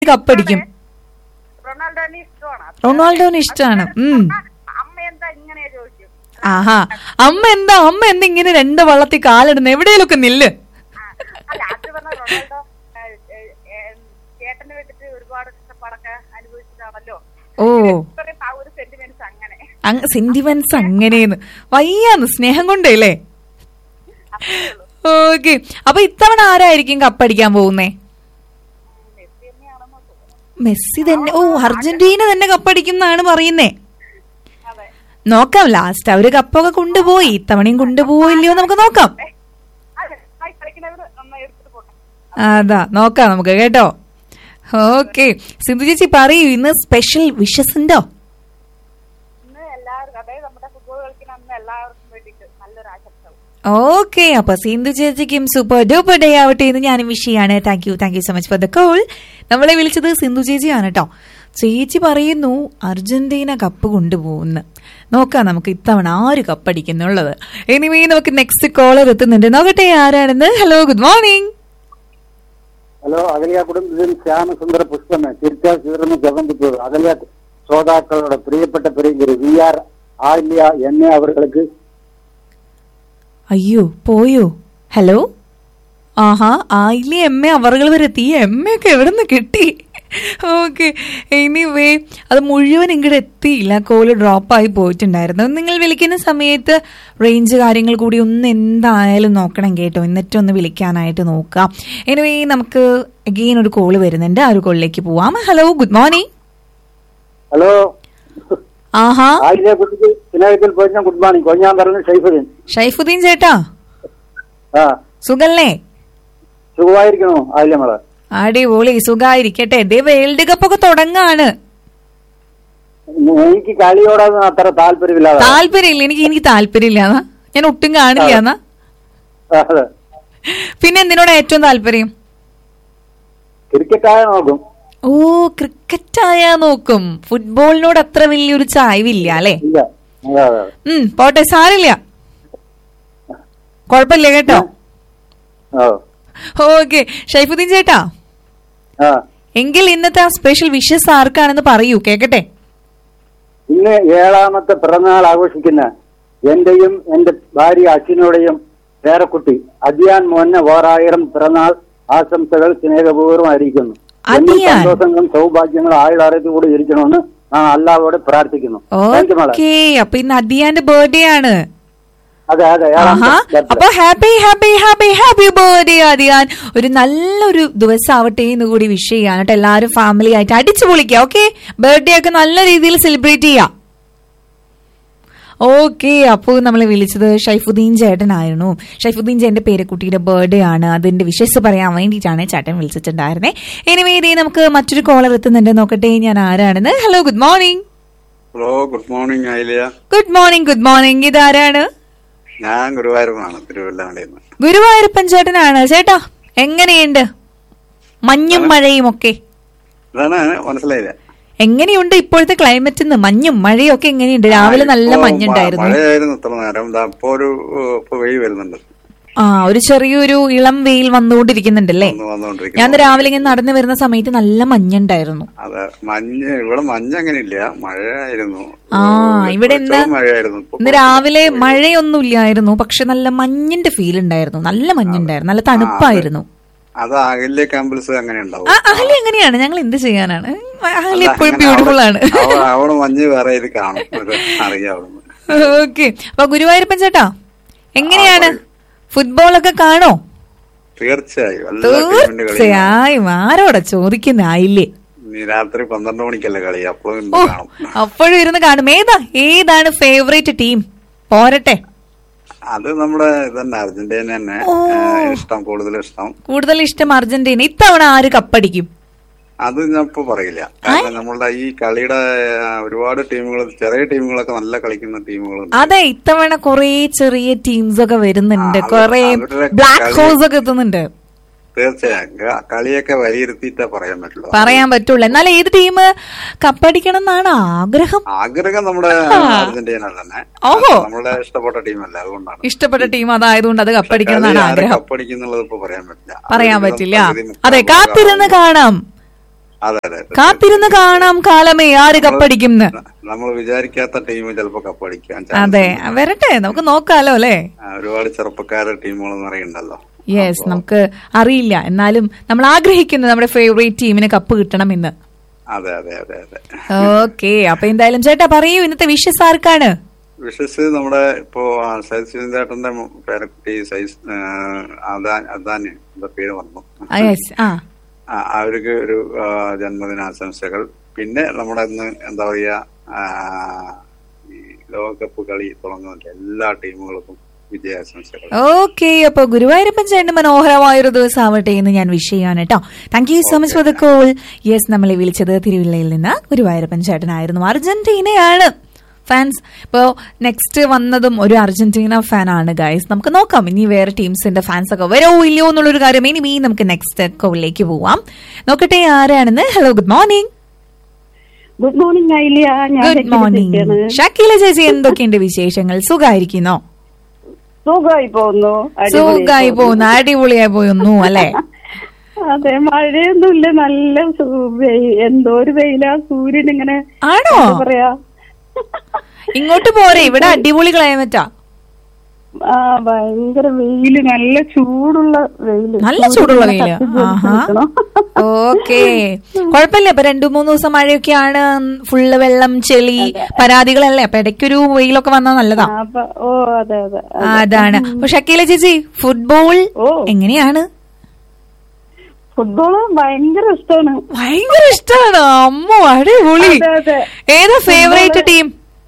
കപ്പടിക്കും റൊണാൾഡോനെ ഇഷ്ടമാണ് റൊണാൾഡോനെ ഇഷ്ടമാണ് ഉം അമ്മ എന്താ ഇങ്ങനെ ചോദിക്കും ആഹാ അമ്മ എന്താ അമ്മ എന്താ ഇങ്ങനെ രണ്ട് വള്ളത്തിൽ കാലിടുന്ന എവിടെയെങ്കിലൊക്കെ നില്ല് ആ, അല്ല അത് പറഞ്ഞ റൊണാൾഡോ ഏ, ഏ, ഏ, ചേട്ടനെ വെച്ചിട്ട് ഒരുപാട് കഷ്ടപ്പാടൊക്കെ അനുഭവിച്ചതാണല്ലോ ഓ ഇത്രയും ആ ഒരു സെന്റിമെന്റ്സ് അങ്ങനെ സെന്റിമെന്റ്സ് അങ്ങനെയെന്ന് വയ്യാന്ന് സ്നേഹം കൊണ്ടല്ലേ അത്രേ ഉള്ളൂ ഓക്കെ അപ്പൊ ഇത്തവണ ആരായിരിക്കും കപ്പടിക്കാൻ പോകുന്നേ മെസ്സി തന്നെയാണെന്ന് തോന്നുന്നു മെസ്സി തന്നെ ഓ അർജന്റീന തന്നെ കപ്പടിക്കുന്നാണ് പറയുന്നേ അതെ നോക്കാം ലാസ്റ്റ് അവര് കപ്പൊക്കെ കൊണ്ടുപോയി ഇത്തവണയും കൊണ്ടുപോയില്ലയോ നമുക്ക് നോക്കാം ഏ, അതെ ആ കളിക്കുന്നവർ നന്നായി എടുത്തിട്ട് പോട്ടെ അതാ നോക്കാം നമുക്ക് കേട്ടോ ഓക്കെ സിന്ധു ചേച്ചി പറയൂ ഇന്ന് സ്പെഷ്യൽ വിഷസ് ഉണ്ടോ ഇന്ന് എല്ലാവരും അതായത് നമ്മുടെ ഫുട്ബോൾ കളിക്കുന്ന അന്ന് എല്ലാവർക്കും വേണ്ടിയിട്ട് നല്ലൊരു ആശംസകൾ ഓക്കെ അപ്പൊ സിന്ധു ചേച്ചിക്കും സൂപ്പർ ഡൂപ്പർ ഡേ ആവട്ടെ എന്ന് ഞാനും വിഷ് ചെയ്യാണ് thank you thank you so much for the call നമ്മളെ വിളിച്ചത് സിന്ധു ചേച്ചിയാണ് കേട്ടോ ചേച്ചി പറയുന്നു അർജന്റീന കപ്പ് കൊണ്ടുപോകുന്നു നോക്കാം നമുക്ക് ഇത്തവണ ആര് കപ്പടിക്കുന്നുള്ളത് എനിവേ നമുക്ക് നെക്സ്റ്റ് കോളർ എത്തുന്നുണ്ട് നോക്കട്ടെ ആരാണെന്ന് ഹലോ ഗുഡ് മോർണിംഗ് ഹലോ അകലിയ കുടുംബത്തിൽ ശ്യാമസുന്ദര പുഷ്പമേ തിരിച്ചാൽ തീർന്ന് ജപം അകലിയ ശ്രോതാക്കളോട് പ്രിയപ്പെട്ട പ്രിയങ്കര് വി ആർ ആല്യ എന്നെ അവർക്ക് അയ്യോ പോയോ ഹലോ ആഹാ ആയില്ലേ എമ്മ അവറുകൾ വരെ എത്തി ഈ എമ്മയൊക്കെ എവിടെ നിന്ന് കിട്ടി ഓക്കെ എനിവേ അത് മുഴുവൻ ഇങ്ങോട്ട് എത്തിയില്ല കോള് ഡ്രോപ്പായി പോയിട്ടുണ്ടായിരുന്നു നിങ്ങൾ വിളിക്കുന്ന സമയത്ത് റേഞ്ച് കാര്യങ്ങൾ കൂടി ഒന്ന് എന്തായാലും നോക്കണം കേട്ടോ എന്നിട്ടൊന്ന് വിളിക്കാനായിട്ട് നോക്കാം എനിവേ നമുക്ക് അഗെയിൻ ഒരു കോള് വരുന്നുണ്ട് ആ ഒരു കോളിലേക്ക് പോവാം ഹലോ ഗുഡ് മോർണിംഗ് ഹലോ ആഹാ ആയില്യ കുട്ടിക്ക് വിനായകത്തിൽ പോയി ഗുഡ് മോർണിംഗ് കൊഞ്ഞാൻ പറഞ്ഞു ഷൈഫുദ്ദീൻ ഷൈഫുദ്ദീൻ ചേട്ടാ ആ സുഖല്ലേ സുഖമായിരിക്കണോ ആയില്യ മോളെ അടിപൊളി സുഖായിരിക്കട്ടെ ദേ വേൾഡ് കപ്പ് ഒക്കെ തുടങ്ങാണ് എനിക്ക് കളിയോടൊന്നും അത്ര താല്പര്യമില്ലാതെ താല്പര്യമില്ല എനിക്ക് എനിക്ക് താല്പര്യമില്ല ഞാൻ ഒട്ടും കാണില്ല എന്നാ അതെ പിന്നെ എന്തിനോടാ ഏറ്റവും താല്പര്യം ക്രിക്കറ്റായ നോക്കും ഓ ക്രിക്കറ്റ് ആയാ നോക്കും ഫുട്ബോളിനോട് അത്ര വലിയൊരു ചായവില്ല അല്ലെ ഇല്ല അതെ അതെ ഉം പോട്ടെ സാരില്ല കൊഴപ്പില്ല കേട്ടോ ഓ ഓക്കെ ഷൈഫുദ്ദീൻ ചേട്ടാ ആ എങ്കിൽ ഇന്നത്തെ ആ സ്പെഷ്യൽ വിഷസ് ആർക്കാണെന്ന് പറയൂ കേക്കട്ടെ ഇന്ന് ഏഴാമത്തെ പിറന്നാൾ ആഘോഷിക്കുന്ന എന്റെയും എന്റെ ഭാര്യ അച്ഛനുടെയും പേരക്കുട്ടി അദിയാൻ മോഹന് ഓരായിരം പിറന്നാൾ ആശംസകൾ സ്നേഹപൂർവ്വം അറിയിക്കുന്നു എന്നും അദിയാൻ? സന്തോഷങ്ങളും സൗഭാഗ്യങ്ങളും ആയുളാറത്തിൽ കൂടി ഇരിക്കണമെന്ന് ഞാൻ അല്ലാവോട് പ്രാർത്ഥിക്കുന്നു താങ്ക് യു മോളെ ഓക്കെ അപ്പൊ ഇന്ന് അദിയാന്റെ ബർത്ത്ഡേ ആണ് അതെ അതെ ആഹാ ഏഴാമത്തെ birthday. അപ്പൊ happy happy happy happy birthday Adiyan ഒരു നല്ലൊരു ദിവസം ആവട്ടെ എന്ന് കൂടി വിഷ് ചെയ്യാൻ കേട്ടോ എല്ലാവരും ഫാമിലി ആയിട്ട് അടിച്ചു പൊളിക്കാം ഓക്കെ ബർത്ത്ഡേ ഒക്കെ നല്ല രീതിയിൽ സെലിബ്രേറ്റ് ചെയ്യാം ഓക്കെ അപ്പോൾ നമ്മൾ വിളിച്ചത് ഷൈഫുദ്ദീൻ ചേട്ടനായിരുന്നു ഷൈഫുദ്ദീൻ ചേട്ടന്റെ പേരക്കുട്ടിയുടെ ബർത്ത്ഡേ ആണ് അതിന്റെ വിശേഷ പറയാൻ വേണ്ടിയിട്ടാണ് ചേട്ടൻ വിളിച്ചിട്ടുണ്ടായിരുന്നേ എനിവേ ഇതേ നമുക്ക് മറ്റൊരു കോളർ എത്തുന്നുണ്ട് നോക്കട്ടെ ഞാൻ ആരാണെന്ന് hello good morning hello good morning Ayilya good morning good morning ഇതാരാണ് ഞാൻ ഗുരുവായൂരമാണ് തിരുവല്ലാമലയിൽ നിന്ന് ഗുരുവായൂരപ്പൻ ചേട്ടനാണ് ചേട്ടാ എങ്ങനെയുണ്ട് മഞ്ഞും മഴയും ഒക്കെ അതാണ് മനസ്സിലായില്ല എങ്ങനെയുണ്ട് ഇപ്പോഴത്തെ ക്ലൈമറ്റ് മഞ്ഞും മഴയും ഒക്കെ എങ്ങനെയുണ്ട് രാവിലെ നല്ല ഇപ്പോ മഞ്ഞുണ്ടായിരുന്നു മഴയായിരുന്നു ഇത്ര നേരം ദാ ഇപ്പൊ ഒരു ഏഹ്, ഇപ്പൊ വെയിൽ വരുന്നുണ്ട് ആ ഒരു ചെറിയൊരു ഇളം വെയിൽ വന്നുകൊണ്ടിരിക്കുന്നുണ്ടല്ലേ ഒന്ന് ഞാൻ വന്നുകൊണ്ടിരിക്കുന്നു രാവിലെ ഇങ്ങനെ നടന്നു വരുന്ന സമയത്ത് നല്ല മഞ്ഞുണ്ടായിരുന്നു അതെ മഞ്ഞ് ഇവിടെ മഞ്ഞ് അങ്ങനെയില്ല മഴയായിരുന്നു ആ ഇവിടെ ഇന്ന് കുറച്ചൊക്കെ മഴയായിരുന്നു ഇപ്പൊ ഇന്ന് രാവിലെ മഴയൊന്നുമില്ലായിരുന്നു പക്ഷെ നല്ല മഞ്ഞിന്റെ ഫീൽ ഉണ്ടായിരുന്നു നല്ല മഞ്ഞുണ്ടായിരുന്നു നല്ല തണുപ്പായിരുന്നു അത് അകല്യ ക്യാമ്പിൾസ് അങ്ങനെ ഉണ്ടാവും ആ അഹലി എങ്ങനെയാണ് ഞങ്ങൾ എന്ത് ചെയ്യാനാണ് അഹലി അല്ല, എപ്പോഴും അങ്ങനെ ബ്യൂട്ടിഫുൾ ആണ് അവിടെ- അവിടെ- അവിടെ മഞ്ഞ് വേറെ ഇത് കാണും ഒരു അറിയാവുന്ന ഓക്കെ അപ്പൊ ഗുരുവായൂരപ്പൻ ചേട്ടാ എങ്ങനെയാണ് ഫുട്ബോൾ ഒക്കെ കാണോ തീർച്ചയായും എല്ലാ ടീമിന്റെ കളി തീർച്ചയായും ആരോടാ ചോദിക്കുന്നായില്ലേ ഇനി രാത്രി പന്ത്രണ്ട് മണിക്കല്ലേ കളി അപ്പോൾ ഓ കാണും അപ്പോഴും ഇരുന്ന് കാണും ഏതാ ഏതാണ് ഫേവറേറ്റ് ടീം പോരട്ടെ അത് നമ്മുടെ ഇതന്നെ അർജന്റീന തന്നെ ഓ. ഏഹ്, ഇഷ്ടം കൂടുതൽ ഇഷ്ടം കൂടുതൽ ഇഷ്ടം അർജന്റീന ഇത്തവണ ആര് കപ്പടിക്കും അത് ഞാൻ ഇപ്പൊ പറയില്ല കാരണം നമ്മളുടെ ഈ കളിയുടെ ആ, ഒരുപാട് ടീമുകൾ ചെറിയ ടീമുകളൊക്കെ നല്ല കളിക്കുന്ന ടീമുകളുണ്ട് അതെ ഇത്തവണ കൊറേ ചെറിയ ടീംസ് ഒക്കെ വരുന്നുണ്ട് ആ, അവര്- കൊറേ അവരുടെ ബ്ലാക്ക് കളി- ഹോസ് ഒക്കെ എത്തുന്നുണ്ട് തീർച്ചയായും ക- കളിയൊക്കെ വിലയിരുത്തിയിട്ടേ പറയാൻ പറ്റുള്ളൂ പറയാൻ പറ്റുള്ളൂ എന്നാൽ ഏത് ടീം കപ്പടിക്കണം എന്നാണ് ആഗ്രഹം ആഗ്രഹം നമ്മുടെ അർജന്റീന തന്നെ ഓഹോ. നമ്മുടെ ഇഷ്ടപ്പെട്ട ടീമല്ല അതുകൊണ്ടാണ് ഇഷ്ടപ്പെട്ട ടീം അതായതുകൊണ്ട് അത് കപ്പടിക്കണം കളി എന്നാണ് ആരെ ആഗ്രഹം കപ്പടിക്കുന്നുള്ളത് ഇപ്പൊ പറയാൻ പറ്റില്ല പറയാൻ അതൊരു പറ്റില്ല പകുതി മുക്കാൽ അതെ ഭാഗം കാത്തിരുന്ന് കാണാം അതെ അതെ അതെ. കാത്തിരുന്ന് കാണാം കാലമേ ആര് കപ്പടിക്കുന്ന് നമ്മൾ വിചാരിക്കാത്ത ടീം ചിലപ്പോ കപ്പടിക്കാൻ chance അതെ ഉണ്ട്. വരട്ടെ നമുക്ക് നോക്കാലോ അല്ലേ ആ, ഒരുപാട് ചെറുപ്പക്കാരുടെ ടീമുകളെന്ന് അറിയണ്ടല്ലോ യെസ് നമുക്ക് അറിയില്ല എന്നാലും നമ്മൾ ആഗ്രഹിക്കുന്നത് നമ്മുടെ ഫേവറേറ്റ് ടീമിന് കപ്പ് കിട്ടണമെന്ന് അതെ അതെ അതെ അതെ ഓക്കെ അപ്പൊ എന്തായാലും ചേട്ടാ പറയൂ ഇന്നത്തെ വിഷസ് ആർക്കാണ് വിഷസ് നമ്മുടെ ഇപ്പോ ആ, സൈസ് ചേട്ടന്റെ പേരക്കുട്ടി സൈസ് ആ, അദാൻ അദാൻ എന്താ പേര് വന്നു യെസ് ആ ആ, അവർക്ക് ഒരു ആ, ജന്മദിനാശംസകൾ പിന്നെ നമ്മുടെ ഇന്ന് എന്താ പറയാ ആ, ഈ ലോകകപ്പ് കളി തുടങ്ങുന്നുണ്ട് എല്ലാ ടീമുകൾക്കും വിജയാശംസകൾ ഓക്കെ അപ്പൊ ഗുരുവായൂരപ്പൻ ചേട്ടൻ മനോഹരമായ ഒരു ദിവസം ആവട്ടെ എന്ന് ഞാൻ വിഷ് ചെയ്യാണ് കേട്ടോ thank you so much for the call yes നമ്മളെ വിളിച്ചത് തിരുവല്ലയിൽ നിന്ന് ഗുരുവായൂരപ്പൻ ചേട്ടനായിരുന്നു അർജന്റീനയാണ് ഫാൻസ് ഇപ്പോ നെക്സ്റ്റ് വന്നതും ഒരു അർജന്റീന ഫാൻ ആണ് ഗൈസ് നമുക്ക് നോക്കാം ഇനി വേറെ ടീംസിന്റെ ഫാൻസ് ഒക്കെ വരോ ഇല്ലയോ എന്നുള്ളൊരു കാര്യം ഇനി നമുക്ക് നെക്സ്റ്റ് കോളിലേക്ക് പോവാം നോക്കട്ടെ ആരാണെന്ന് hello good morning good morning Ailiya ഞാൻ ഗുഡ് മോർണിംഗ് രക്ഷിതയാണ്. ഷക്കീല ചേച്ചി എന്തൊക്കെയുണ്ട് വിശേഷങ്ങൾ സുഖായിരിക്കുന്നോ സുഖമായി പോകുന്നു സുഖായി പോകുന്നു അടിപൊളിയായി പോയൊന്നു അല്ലെ അതെ മഴയൊന്നുമില്ല നല്ല സു- വെയി- എന്തോ ഒരു വെയിലാ സൂര്യൻ ഇങ്ങനെ ആണോ എന്താ പറയാ ഇങ്ങോട്ട് പോരെ ഇവിടെ അടിപൊളി ക്ലൈമറ്റാ ആ ഭയങ്കര വെയില് നല്ല ചൂടുള്ള വെയില് നല്ല ചൂടുള്ള സൂര്യൻ വെയില് ഇങ്ങനെ കത്തി ആഹാ നിൽക്കണം. ഓക്കെ കുഴപ്പമില്ല ഇപ്പൊ രണ്ടു മൂന്ന് ദിവസം മഴയൊക്കെയാണ് ഫുള്ള് വെള്ളം ചെളി പരാതികളല്ലേ അപ്പൊ ഇടയ്ക്കൊരു വെയിലൊക്കെ വന്നാൽ നല്ലതാ ആ, അപ്പൊ ഓ അതെ അതെ ആ, അതാണ് അപ്പൊ ഷക്കീല ചേച്ചി ഫുട്ബോൾ ഓ എങ്ങനെയാണ് ഫുട്ബോള് ഭയങ്കര ഇഷ്ടമാണ് ഭയങ്കര ഇഷ്ടമാണ് അമ്മോ അടിപൊളി അതെ, അതെ. ഏതാ ഫേവറേറ്റ് ടീം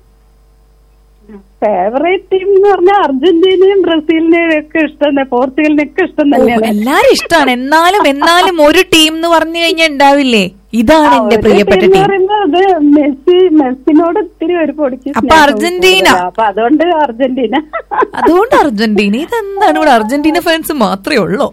ഫേവറേറ്റ് ടീം എന്ന് പറഞ്ഞാൽ അർജന്റീനയും ബ്രസീലിനെയും ഒക്കെ ഇഷ്ടം തന്നെ പോർച്ചുഗലിനൊക്കെ ഇഷ്ടം തന്നെയാണ് എല്ലാരും ഇഷ്ടമാണ് എന്നാലും എന്നാലും ഒരു ടീം എന്ന് പറഞ്ഞു കഴിഞ്ഞാൽ ഉണ്ടാവില്ലേ ഇതാണ് ആ, എന്റെ ഒരു പ്രിയപ്പെട്ട team എന്ന് ടീം പറയുന്നത് അത് മെസ്സി മെസ്സിനോട് ഒത്തിരി ഒരു പൊടിക്ക് അപ്പൊ സ്നേഹവും അർജന്റീന. കൂടുതലാ. അപ്പൊ അതുകൊണ്ട് അർജന്റീന അതുകൊണ്ട് അർജന്റീന ഇതെന്താണ് ഇവിടെ അർജന്റീന ഫാൻസ് മാത്രമേ ഉള്ളൂ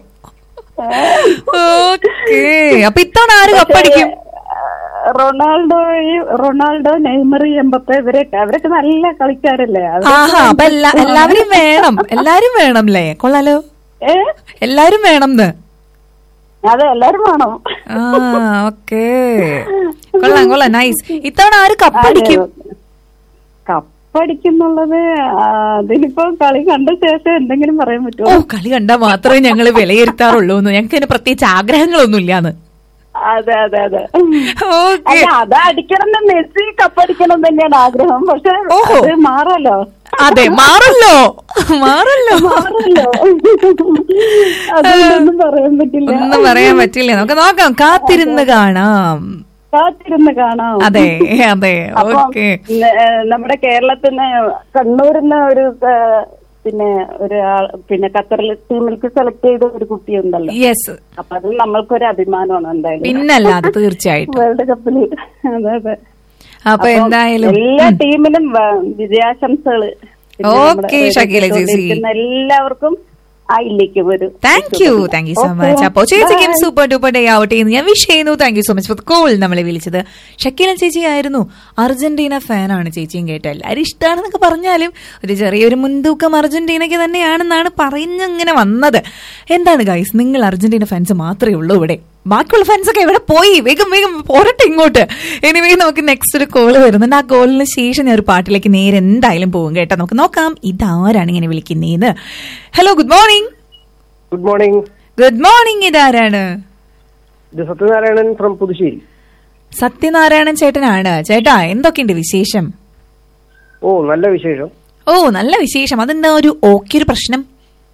ഓക്കേ അപ്പൊ ഇത്തവണ ആര് കപ്പടിക്കും റൊണാൾഡോ റൊണാൾഡോ നെയ്മർ എംബപ്പെ ഇവരൊക്കെ അവരൊക്കെ നല്ല കളിക്കാരല്ലേ അവരൊക്കെ ആഹാ അപ്പൊ എല്ലാ എല്ലാവരും വേണം എല്ലാരും വേണം അല്ലേ കൊള്ളാലോ ഏ എല്ലാരും വേണം അതെ എല്ലാരും വേണം ആ ഓക്കേ കൊള്ളാം കൊള്ളാം നൈസ് ഇത്തവണ ആര് കപ്പടിക്കും കപ്പടിക്കുന്നുള്ളത് ആ, അതിനിപ്പോ കളി കണ്ട ശേഷം എന്തെങ്കിലും പറയാൻ ഓ പറ്റുമോ കളി കണ്ടാൽ മാത്രമേ ഞങ്ങൾ വിലയിരുത്താറുള്ളൂ എന്ന് ഞങ്ങൾക്ക് അതിന് പ്രത്യേകിച്ച് ആഗ്രഹങ്ങളൊന്നും ഇല്ലാന്ന് അതെ അതെ അതെ ഓക്കെ അല്ല അത് അടിക്കണം മെസ്സി കപ്പടിക്കണം തന്നെയാണ് ആഗ്രഹം പക്ഷെ ഓഹോ. അത് മാറല്ലോ അതെ മാറല്ലോ മാറല്ലോ മാറല്ലോ അതുകൊണ്ടൊന്നും പറയാൻ പറ്റില്ല ഒന്നും പറയാൻ പറ്റില്ല നമുക്ക് നോക്കാം കാത്തിരുന്ന് കാണാം കാത്തിരുന്ന് കാണാം അതെ അതെ അപ്പം ഓക്കെ ന- ഏ, നമ്മുടെ കേരളത്തിന് കണ്ണൂരിന്ന് ഒരു ഏ, പിന്നെ ഒരു ആൾ- പിന്നെ ഖത്തറിൽ ടീമിലേക്ക് സെലക്ട് ചെയ്ത ഒരു കുട്ടിയുണ്ടല്ലോ യെസ് അപ്പൊ അത് നമ്മൾക്കൊരു അഭിമാനമാണ് എന്തായാലും പിന്നല്ലാതെ തീർച്ചയായിട്ടും വേൾഡ് കപ്പില് അതെ അതെ അപ്പൊ അപ്പം എന്തായാലും എല്ലാ ടീമിനും വ- വിജയാശംസകള് പിന്നെ ഓക്കേ, നമ്മുടെ ഷക്കീല ചേച്ചി. കേട്ടുകൊണ്ടിരിക്കുന്ന എല്ലാവർക്കും ആയില്ലേക്ക് വരും thank you thank you so much അപ്പോ ചേച്ചിക്കും സൂപ്പർ ഡൂപ്പർ ഡേ ആവട്ടെ എന്ന് ഞാൻ വിഷ് ചെയ്യുന്നു thank you so much for call നമ്മളെ വിളിച്ചത് ഷക്കീല ചേച്ചി ആയിരുന്നു അർജന്റീന ഫാനാണ് ചേച്ചിയും കേട്ടോ എല്ലാവരും ഇഷ്ടമാണെന്നൊക്കെ പറഞ്ഞാലും ഒരു ചെറിയൊരു മുൻതൂക്കം അർജന്റീനയ്ക്ക് തന്നെയാണെന്നാണ് പറഞ്ഞങ്ങനെ വന്നത് എന്താണ് ഗൈസ് നിങ്ങൾ അർജന്റീന ഫാൻസ് മാത്രമേ ഉള്ളൂ ഇവിടെ ബാക്കിയുള്ള ഫാൻസ് ഒക്കെ എവിടെ പോയി വേഗം വേഗം പോരട്ടെ ഇങ്ങോട്ട് എനിവേ നമുക്ക് നെക്സ്റ്റ് ഒരു കോള് വരുന്നുണ്ട് ആ കോളിന് ശേഷം ഞാൻ ഒരു പാട്ടിലേക്ക് നേരെ എന്തായാലും പോകും കേട്ടോ നമുക്ക് നോക്കാം ഇതാരാണ് ഇങ്ങനെ വിളിക്കുന്നതെന്ന് hello good morning good morning good morning ഇതാരാണ് ഇത് സത്യനാരായണൻ ഫ്രം പുതുശ്ശേരി സത്യനാരായണൻ ചേട്ടനാണ് ചേട്ടാ എന്തൊക്കെയുണ്ട് വിശേഷം ഓ നല്ല വിശേഷം ഓ നല്ല വിശേഷം അതെന്താ ഒരു ഓക്കെ ഒരു പ്രശ്നം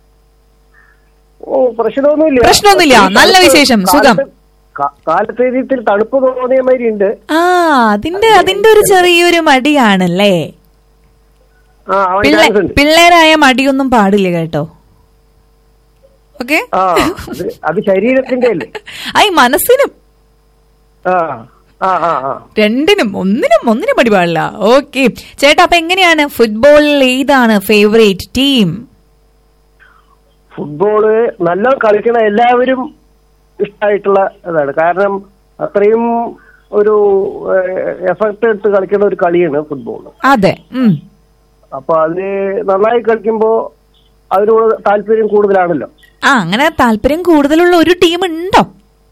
ഓ പ്രശ്നമൊന്നുമില്ല പ്രശ്നമൊന്നുമില്ല. നല്ല വിശേഷം. സുഖം. കാലത്ത് ഇത്തിരി തണുപ്പ് തോന്നിയ മാതിരി ഉണ്ട് ആ അതിന്റെ അതിന്റെ ഒരു ചെറിയൊരു മടിയാണല്ലേ ആ അവൻ പിള്ളേ ചാൻസ് ഉണ്ട് പിള്ളേരായ മടിയൊന്നും പാടില്ല കേട്ടോ ഓക്കെ ആ അത് അത് ശരീരത്തിന്റെ അല്ലേ ഐ മനസ്സിനും ആ ആ ആ ആ രണ്ടിനും ഒന്നിനും ഒന്നിനും മടി പാടില്ല ഓക്കെ ചേട്ടാ അപ്പൊ എങ്ങനെയാണ് ഫുട്ബോളിൽ ഏതാണ് ഫേവറേറ്റ് ടീം ഫുട്ബോള് നല്ല കളിക്കണ എല്ലാവരും ഇഷ്ടമായിട്ടുള്ള ഇതാണ് കാരണം അത്രയും ഒരു എഫക്ട് എടുത്ത് കളിക്കുന്ന ഒരു കളിയാണ് ഫുട്ബോൾ അതെ ഉം അപ്പൊ അത് നന്നായി കളിക്കുമ്പോ അതിനോട് താല്പര്യം കൂടുതലാണല്ലോ ആ അങ്ങനെ താല്പര്യം കൂടുതലുള്ള ഒരു ടീം ഉണ്ടോ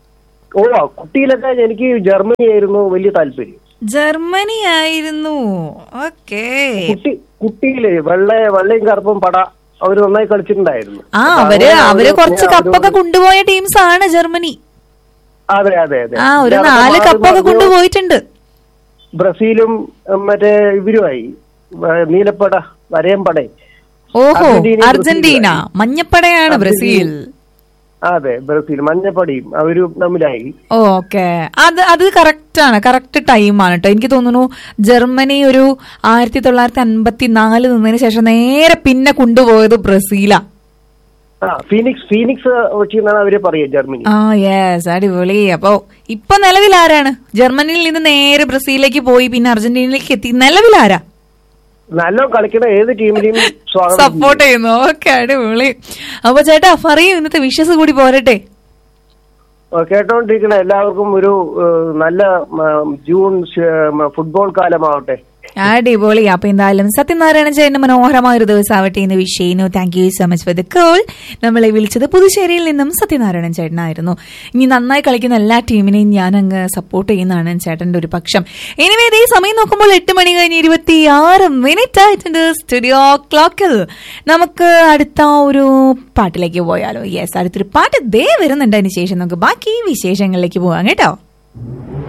ഓ കുട്ടിയിലൊക്കെ എനിക്ക് ജർമ്മനി ആയിരുന്നു വലിയ താല്പര്യം ജർമ്മനി ആയിരുന്നു ഓക്കേ കുട്ടി കുട്ടിയില് വെള്ള വെള്ളയും കറുപ്പും പട അവര് നന്നായി കളിച്ചിട്ടുണ്ടായിരുന്നു ആ അപ്പൊ അവര് അങ്ങനെ അവര് അവര് കുറച്ച് അവര് കപ്പൊക്കെ കൊണ്ടുപോയ ടീംസ് ആണ് ജർമ്മനി അതെ അതെ അതെ ആ ഒരു ഇയാളൊക്കെ നാല് മാറി കപ്പൊക്കെ മറിഞ്ഞു. കൊണ്ടുപോയിട്ടുണ്ട് ബ്രസീലും ഉം, മറ്റേ ഇവരുമായി വ- നീലപ്പട വരയമ്പട ഓഹോ അർജന്റീനയും അർജന്റീന ബ്രസീലുമായി. മഞ്ഞപ്പടയാണ് ബ്രസീൽ അതെ ബ്രസീൽ മഞ്ഞപ്പടിയും അവരും തമ്മിലായി ഓക്കെ അത് അത് കറക്റ്റ് ആണ് കറക്റ്റ് ടൈമാണ് കേട്ടോ എനിക്ക് തോന്നുന്നു ജർമ്മനി ഒരു ആയിരത്തി തൊള്ളായിരത്തി അൻപത്തി നാല് നിന്നതിന് ശേഷം നേരെ പിന്നെ കൊണ്ടുപോയത് ബ്രസീലാ ആ ഫീനിക്സ് ഫീനിക്സ് വെച്ചിരുന്നാണ് അവര് പറയുക ജർമ്മനി ആ യെസ് അടിപൊളി അപ്പോ ഇപ്പൊ നിലവിൽ ആരാണ് ജർമ്മനിയിൽ നിന്ന് നേരെ ബ്രസീലിലേക്ക് പോയി പിന്നെ അർജന്റീനയിലേക്ക് എത്തി നിലവിൽ ആരാ നല്ല കളിക്കുന്ന ഏത് ടീമിനെയും സ്വാഗതം സപ്പോർട്ട് ചെയ്യുന്നു ഓക്കെ അടിപൊളി അപ്പൊ ചേട്ടാ പറയൂ ഇന്നത്തെ വിഷസ് കൂടി പോരട്ടെ ചെയ്യും. കേട്ടോണ്ടിരിക്കുന്ന എല്ലാവർക്കും ഒരു ഏഹ്, നല്ല ഉം, ജൂൺ ശ- ഫുട്ബോൾ കാലമാവട്ടെ അടിപൊളി അപ്പൊ എന്തായാലും സത്യനാരായണ ചേട്ടന് മനോഹരമായ ഒരു ദിവസമാവട്ടെ എന്ന് വിഷ് ചെയ്യുന്നു thank you so much for the call നമ്മളെ വിളിച്ചത് പുതുശ്ശേരിയിൽ നിന്നും സത്യനാരായണൻ ചേട്ടനായിരുന്നു ഇനി നന്നായി കളിക്കുന്ന എല്ലാ ടീമിനെയും ഞാൻ അങ്ങ് സപ്പോർട്ട് ചെയ്യുന്നതാണ് ചേട്ടന്റെ ഒരു പക്ഷം എനിവേ ഇതേ സമയം നോക്കുമ്പോൾ എട്ട് മണി കഴിഞ്ഞ് ഇരുപത്തി ആറ് മിനിറ്റ് ആയിട്ടുണ്ട് സ്റ്റുഡിയോ ക്ലോക്കിൽ നമുക്ക് അടുത്ത ഒരു പാട്ടിലേക്ക് പോയാലോ യെസ് അടുത്തൊരു പാട്ട് ദേ വരുന്നുണ്ട് അതിന് ശേഷം നമുക്ക് ബാക്കി വിശേഷങ്ങളിലേക്ക് പോവാം കേട്ടോ